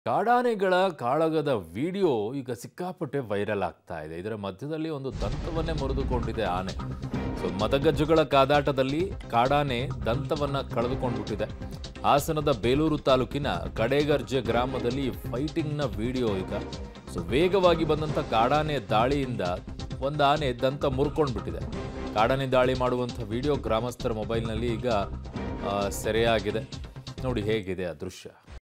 ಕಾಡಾನೆಗಳ ಕಾಳಗದ video ಈಗ ಸಿಕ್ಕಾಪಟ್ಟೆ viral ಆಗ್ತಾ ಇದೆ ಇದರ ಮಧ್ಯದಲ್ಲಿ ಒಂದು ದಂತವನ್ನೇ ಮುರಿದುಕೊಂಡಿದೆ ಆನೆ ಸೊ ಮದಗಜ್ಜುಗಳ ಕಾದಾಟದಲ್ಲಿ ಕಾಡಾನೆ ದಂತವನ್ನ ಕಳೆದುಕೊಂಡ್ಬಿಟ್ಟಿದೆ ಹಾಸನದ ಬೇಲೂರು ತಾಲೂಕಿನ ಕಡೇಗರ್ಜೆ ಗ್ರಾಮದಲ್ಲಿ ಫೈಟಿಂಗ್ನ ವಿಡಿಯೋ ಈಗ ಸೊ ವೇಗವಾಗಿ ಬಂದಂಥ ಕಾಡಾನೆ ದಾಳಿಯಿಂದ ಒಂದು ಆನೆ ದಂತ ಮುರ್ಕೊಂಡ್ಬಿಟ್ಟಿದೆ ಕಾಡಾನೆ ದಾಳಿ ಮಾಡುವಂಥ ವಿಡಿಯೋ ಗ್ರಾಮಸ್ಥರ ಮೊಬೈಲ್ನಲ್ಲಿ ಈಗ ಆ, ಸೆರೆಯಾಗಿದೆ ನೋಡಿ ಹೇಗಿದೆ ಆ ದೃಶ್ಯ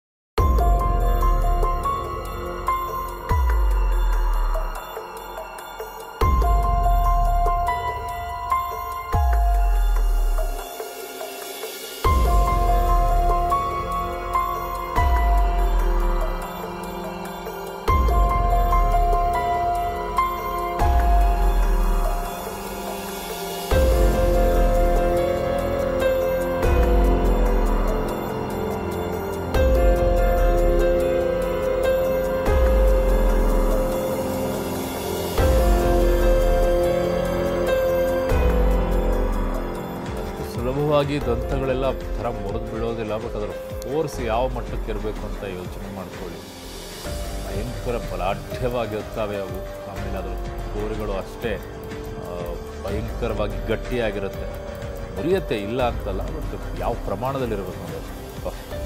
ಅಷ್ಟು ಸುಲಭವಾಗಿ ದಂತಗಳೆಲ್ಲ ಥರ ಮುರಿದು ಬೀಳೋದಿಲ್ಲ ಬಟ್ ಅದರ ಫೋರ್ಸ್ ಯಾವ ಮಟ್ಟಕ್ಕೆ ಇರಬೇಕು ಅಂತ ಯೋಚನೆ ಮಾಡ್ಕೊಳ್ಳಿ ಭಯಂಕರ ಬಲಾಢ್ಯವಾಗಿರುತ್ತವೆ ಅವು ಆಮೇಲೆ ಅದರ ಕೋರುಗಳು ಅಷ್ಟೇ ಆ, ಭಯಂಕರವಾಗಿ ಗಟ್ಟಿಯಾಗಿರುತ್ತೆ ಮುರಿಯತ್ತೆ ಇಲ್ಲ ಅಂತಲ್ಲ ಬಟ್ ಯಾವ ಪ್ರಮಾಣದಲ್ಲಿರಬೇಕು ಅಂದರೆ